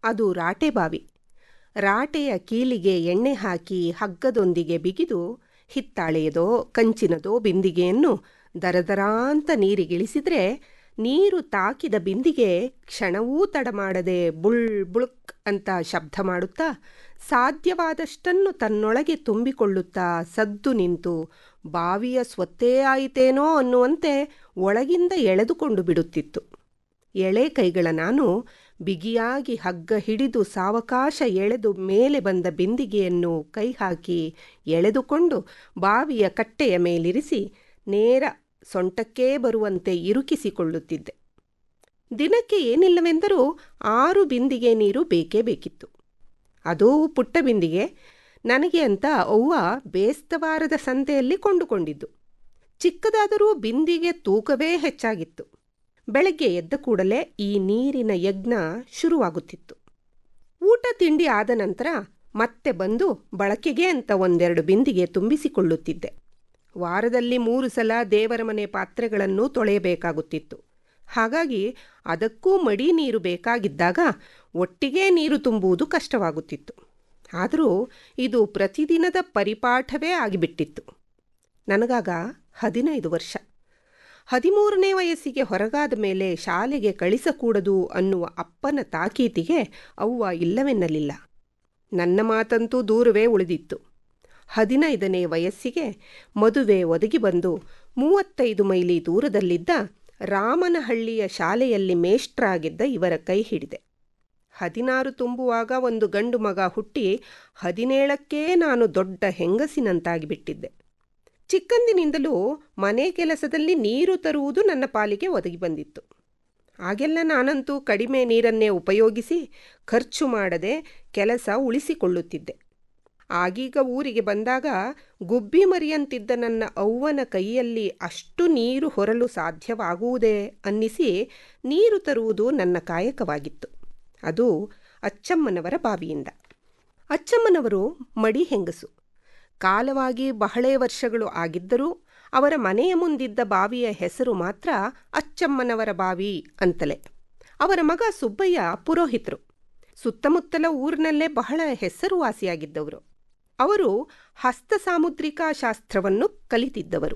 ಅದು ರಾಟೆ ಬಾವಿ ರಾಟೆಯ ಕೀಲಿಗೆ ಎಣ್ಣೆ ಹಾಕಿ ಹಗ್ಗದೊಂದಿಗೆ ಬಿಗಿದು ಹಿತ್ತಾಳೆಯದೋ ಕಂಚಿನದೋ ಬಿಂದಿಗೆಯನ್ನು ದರದರಾಂತ ನೀರಿಗಿಳಿಸಿದ್ರೆ ನೀರು ತಾಕಿದ ಬಿಂದಿಗೆ ಕ್ಷಣವೂ ತಡ ಮಾಡದೆ ಬುಳ್ ಬುಳುಕ್ ಅಂತ ಶಬ್ದ ಮಾಡುತ್ತಾ ಸಾಧ್ಯವಾದಷ್ಟನ್ನು ತನ್ನೊಳಗೆ ತುಂಬಿಕೊಳ್ಳುತ್ತಾ ಸದ್ದು ನಿಂತು ಬಾವಿಯ ಸ್ವತ್ತೇ ಆಯಿತೇನೋ ಅನ್ನುವಂತೆ ಒಳಗಿಂದ ಎಳೆದುಕೊಂಡು ಬಿಡುತ್ತಿತ್ತು ಎಳೆ ಕೈಗಳ ನಾನು ಬಿಗಿಯಾಗಿ ಹಗ್ಗ ಹಿಡಿದು ಸಾವಕಾಶ ಎಳೆದು ಮೇಲೆ ಬಂದ ಬಿಂದಿಗೆಯನ್ನು ಕೈ ಹಾಕಿ ಎಳೆದುಕೊಂಡು ಬಾವಿಯ ಕಟ್ಟೆಯ ಮೇಲಿರಿಸಿ ನೇರ ಸೊಂಟಕ್ಕೇ ಬರುವಂತೆ ಇರುಕಿಸಿಕೊಳ್ಳುತ್ತಿದ್ದೆ ದಿನಕ್ಕೆ ಏನಿಲ್ಲವೆಂದರೂ ಆರು ಬಿಂದಿಗೆ ನೀರು ಬೇಕೇ ಬೇಕಿತ್ತು ಅದೂ ಪುಟ್ಟ ಬಿಂದಿಗೆ ನನಗೆ ಅಂತ ಅವ್ವ ಬೇಸ್ತವಾರದ ಸಂತೆಯಲ್ಲಿ ಕೊಂಡುಕೊಂಡಿದ್ದು ಚಿಕ್ಕದಾದರೂ ಬಿಂದಿಗೆ ತೂಕವೇ ಹೆಚ್ಚಾಗಿತ್ತು ಬೆಳಗ್ಗೆ ಎದ್ದ ಕೂಡಲೇ ಈ ನೀರಿನ ಯಜ್ಞ ಶುರುವಾಗುತ್ತಿತ್ತು ಊಟ ತಿಂಡಿ ಆದ ನಂತರ ಮತ್ತೆ ಬಂದು ಬಳಕೆಗೆ ಅಂತ ಒಂದೆರಡು ಬಿಂದಿಗೆ ತುಂಬಿಸಿಕೊಳ್ಳುತ್ತಿದ್ದೆ ವಾರದಲ್ಲಿ ಮೂರು ಸಲ ದೇವರ ಮನೆ ಪಾತ್ರೆಗಳನ್ನು ತೊಳೆಯಬೇಕಾಗುತ್ತಿತ್ತು ಹಾಗಾಗಿ ಅದಕ್ಕೂ ಮಡಿ ನೀರು ಬೇಕಾಗಿದ್ದಾಗ ಒಟ್ಟಿಗೆ ನೀರು ತುಂಬುವುದು ಕಷ್ಟವಾಗುತ್ತಿತ್ತು ಆದರೂ ಇದು ಪ್ರತಿದಿನದ ಪರಿಪಾಠವೇ ಆಗಿಬಿಟ್ಟಿತ್ತು ನನಗಾಗ ಹದಿನೈದು ವರ್ಷ ಹದಿಮೂರನೇ ವಯಸ್ಸಿಗೆ ಹೊರಗಾದ ಮೇಲೆ ಶಾಲೆಗೆ ಕಳಿಸಕೂಡದು ಅನ್ನುವ ಅಪ್ಪನ ತಾಕೀತಿಗೆ ಅವ್ವ ಇಲ್ಲವೆನ್ನಲಿಲ್ಲ ನನ್ನ ಮಾತಂತೂ ದೂರವೇ ಉಳಿದಿತ್ತು ಹದಿನೈದನೇ ವಯಸ್ಸಿಗೆ ಮದುವೆ ಒದಗಿ ಬಂದು ಮೂವತ್ತೈದು ಮೈಲಿ ದೂರದಲ್ಲಿದ್ದ ರಾಮನಹಳ್ಳಿಯ ಶಾಲೆಯಲ್ಲಿ ಮೇಷ್ಟ್ರಾಗಿದ್ದ ಇವರ ಕೈ ಹಿಡಿದೆ ಹದಿನಾರು ತುಂಬುವಾಗ ಒಂದು ಗಂಡು ಮಗ ಹುಟ್ಟಿ ಹದಿನೇಳಕ್ಕೇ ನಾನು ದೊಡ್ಡ ಹೆಂಗಸಿನಂತಾಗಿಬಿಟ್ಟಿದ್ದೆ ಚಿಕ್ಕಂದಿನಿಂದಲೂ ಮನೆ ಕೆಲಸದಲ್ಲಿ ನೀರು ತರುವುದು ನನ್ನ ಪಾಲಿಗೆ ಒದಗಿ ಬಂದಿತ್ತು ಆಗೆಲ್ಲ ನಾನಂತೂ ಕಡಿಮೆ ನೀರನ್ನೇ ಉಪಯೋಗಿಸಿ ಖರ್ಚು ಮಾಡದೆ ಕೆಲಸ ಉಳಿಸಿಕೊಳ್ಳುತ್ತಿದ್ದೆ ಆಗೀಗ ಊರಿಗೆ ಬಂದಾಗ ಗುಬ್ಬಿ ಮರಿಯಂತಿದ್ದ ನನ್ನ ಅವ್ವನ ಕೈಯಲ್ಲಿ ಅಷ್ಟು ನೀರು ಹೊರಲು ಸಾಧ್ಯವಾಗುವುದೇ ಅನ್ನಿಸಿ ನೀರು ತರುವುದು ನನ್ನ ಕಾಯಕವಾಗಿತ್ತು ಅದು ಅಚ್ಚಮ್ಮನವರ ಬಾವಿಯಿಂದ ಅಚ್ಚಮ್ಮನವರು ಮಡಿ ಹೆಂಗಸು ಕಾಲವಾಗಿ ಬಹಳೇ ವರ್ಷಗಳು ಆಗಿದ್ದರೂ ಅವರ ಮನೆಯ ಮುಂದಿದ್ದ ಬಾವಿಯ ಹೆಸರು ಮಾತ್ರ ಅಚ್ಚಮ್ಮನವರ ಬಾವಿ ಅಂತಲೇ ಅವರ ಮಗ ಸುಬ್ಬಯ್ಯ ಪುರೋಹಿತರು ಸುತ್ತಮುತ್ತಲ ಊರಿನಲ್ಲೇ ಬಹಳ ಹೆಸರುವಾಸಿಯಾಗಿದ್ದವರು ಅವರು ಹಸ್ತ ಸಾಮುದ್ರಿಕಾ ಶಾಸ್ತ್ರವನ್ನು ಕಲಿತಿದ್ದವರು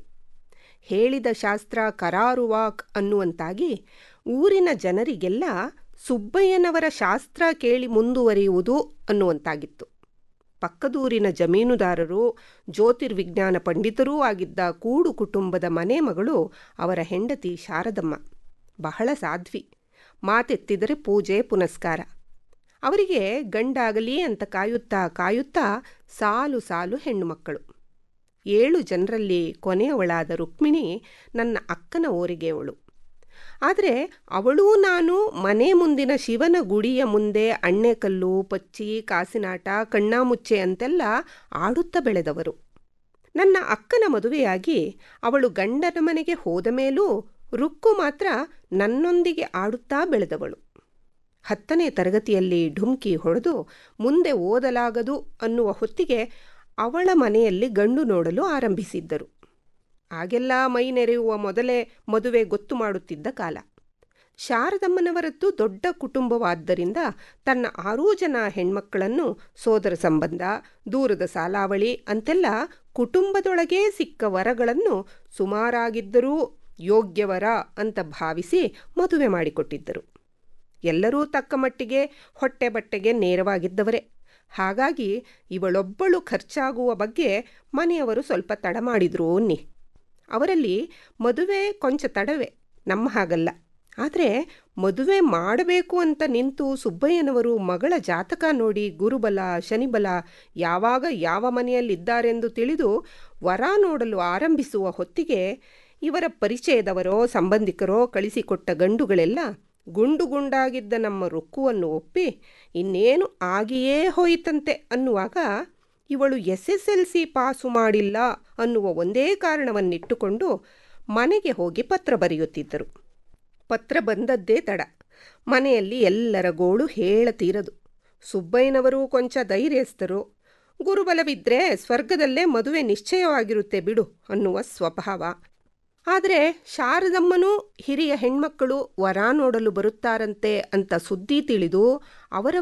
ಹೇಳಿದ ಶಾಸ್ತ್ರ ಕರಾರುವಾಕ್ ಅನ್ನುವಂತಾಗಿ ಊರಿನ ಜನರಿಗೆಲ್ಲ ಸುಬ್ಬಯ್ಯನವರ ಶಾಸ್ತ್ರ ಕೇಳಿ ಮುಂದುವರಿಯುವುದು ಅನ್ನುವಂತಾಗಿತ್ತು ಪಕ್ಕದೂರಿನ ಜಮೀನುದಾರರು ಜ್ಯೋತಿರ್ವಿಜ್ಞಾನ ಪಂಡಿತರೂ ಆಗಿದ್ದ ಕೂಡು ಕುಟುಂಬದ ಮನೆ ಮಗಳು ಅವರ ಹೆಂಡತಿ ಶಾರದಮ್ಮ ಬಹಳ ಸಾಧ್ವಿ ಮಾತೆತ್ತಿದರೆ ಪೂಜೆ ಪುನಸ್ಕಾರ ಅವರಿಗೆ ಗಂಡಾಗಲಿ ಅಂತ ಕಾಯುತ್ತಾ ಕಾಯುತ್ತಾ ಸಾಲು ಸಾಲು ಹೆಣ್ಣು ಮಕ್ಕಳು ಏಳು ಜನರಲ್ಲಿ ಕೊನೆಯವಳಾದ ರುಕ್ಮಿಣಿ ನನ್ನ ಅಕ್ಕನ ಓರಿಗೆಯವಳು ಆದರೆ ಅವಳೂ ನಾನು ಮನೆ ಮುಂದಿನ ಶಿವನ ಗುಡಿಯ ಮುಂದೆ ಅಣ್ಣೆಕಲ್ಲು ಪಚ್ಚಿ ಕಾಸಿನಾಟ ಕಣ್ಣಾಮುಚ್ಚೆ ಅಂತೆಲ್ಲ ಆಡುತ್ತಾ ಬೆಳೆದವರು ನನ್ನ ಅಕ್ಕನ ಮದುವೆಯಾಗಿ ಅವಳು ಗಂಡನ ಮನೆಗೆ ಹೋದ ಮೇಲೂ ರುಕ್ಕು ಮಾತ್ರ ನನ್ನೊಂದಿಗೆ ಆಡುತ್ತಾ ಬೆಳೆದವಳು ಹತ್ತನೇ ತರಗತಿಯಲ್ಲಿ ಢುಮ್ಕಿ ಹೊಡೆದು ಮುಂದೆ ಓದಲಾಗದು ಅನ್ನುವ ಹೊತ್ತಿಗೆ ಅವಳ ಮನೆಯಲ್ಲಿ ಗಂಡು ನೋಡಲು ಆರಂಭಿಸಿದ್ದರು ಆಗೆಲ್ಲ ಮೈ ನೆರೆಯುವ ಮೊದಲೇ ಮದುವೆ ಗೊತ್ತು ಮಾಡುತ್ತಿದ್ದ ಕಾಲ ಶಾರದಮ್ಮನವರದ್ದು ದೊಡ್ಡ ಕುಟುಂಬವಾದ್ದರಿಂದ ತನ್ನ ಆರೂ ಜನ ಹೆಣ್ಮಕ್ಕಳನ್ನು ಸೋದರ ಸಂಬಂಧ ದೂರದ ಸಾಲಾವಳಿ ಅಂತೆಲ್ಲ ಕುಟುಂಬದೊಳಗೇ ಸಿಕ್ಕ ವರಗಳನ್ನು ಸುಮಾರಾಗಿದ್ದರೂ ಯೋಗ್ಯವರ ಅಂತ ಭಾವಿಸಿ ಮದುವೆ ಮಾಡಿಕೊಟ್ಟಿದ್ದರು ಎಲ್ಲರೂ ತಕ್ಕ ಮಟ್ಟಿಗೆ ಹೊಟ್ಟೆ ಬಟ್ಟೆಗೆ ನೇರವಾಗಿದ್ದವರೇ ಹಾಗಾಗಿ ಇವಳೊಬ್ಬಳು ಖರ್ಚಾಗುವ ಬಗ್ಗೆ ಮನೆಯವರು ಸ್ವಲ್ಪ ತಡ ಮಾಡಿದ್ರು ಅನ್ನಿ ಅವರಲ್ಲಿ ಮದುವೆ ಕೊಂಚ ತಡವೇ ನಮ್ಮ ಹಾಗಲ್ಲ ಆದರೆ ಮದುವೆ ಮಾಡಬೇಕು ಅಂತ ನಿಂತು ಸುಬ್ಬಯ್ಯನವರು ಮಗಳ ಜಾತಕ ನೋಡಿ ಗುರುಬಲ ಶನಿಬಲ ಯಾವಾಗ ಯಾವ ಮನೆಯಲ್ಲಿದ್ದಾರೆಂದು ತಿಳಿದು ವರ ನೋಡಲು ಆರಂಭಿಸುವ ಹೊತ್ತಿಗೆ ಇವರ ಪರಿಚಯದವರೋ ಸಂಬಂಧಿಕರೋ ಕಳಿಸಿಕೊಟ್ಟ ಗಂಡುಗಳೆಲ್ಲ ಗುಂಡು ಗುಂಡಾಗಿದ್ದ ನಮ್ಮ ರುಕ್ಕುವನ್ನು ಒಪ್ಪಿ ಇನ್ನೇನು ಆಗಿಯೇ ಹೋಯಿತಂತೆ ಅನ್ನುವಾಗ ಇವಳು S S L C pass ಮಾಡಿಲ್ಲ ಅನ್ನುವ ಒಂದೇ ಕಾರಣವನ್ನಿಟ್ಟುಕೊಂಡು ಮನೆಗೆ ಹೋಗಿ ಪತ್ರ ಬರೆಯುತ್ತಿದ್ದರು ಪತ್ರ ಬಂದದ್ದೇ ತಡ ಮನೆಯಲ್ಲಿ ಎಲ್ಲರ ಗೋಳು ಹೇಳತೀರದು ಸುಬ್ಬಯ್ಯನವರು ಕೊಂಚ ಧೈರ್ಯಸ್ಥರು ಗುರುಬಲವಿದ್ರೆ ಸ್ವರ್ಗದಲ್ಲೇ ಮದುವೆ ನಿಶ್ಚಯವಾಗಿರುತ್ತೆ ಬಿಡು ಅನ್ನುವ ಸ್ವಭಾವ ಆದರೆ ಶಾರದಮ್ಮನೂ ಹಿರಿಯ ಹೆಣ್ಮಕ್ಕಳು ವರ ನೋಡಲು ಬರುತ್ತಾರಂತೆ ಅಂತ ಸುದ್ದಿ ತಿಳಿದು ಅವರ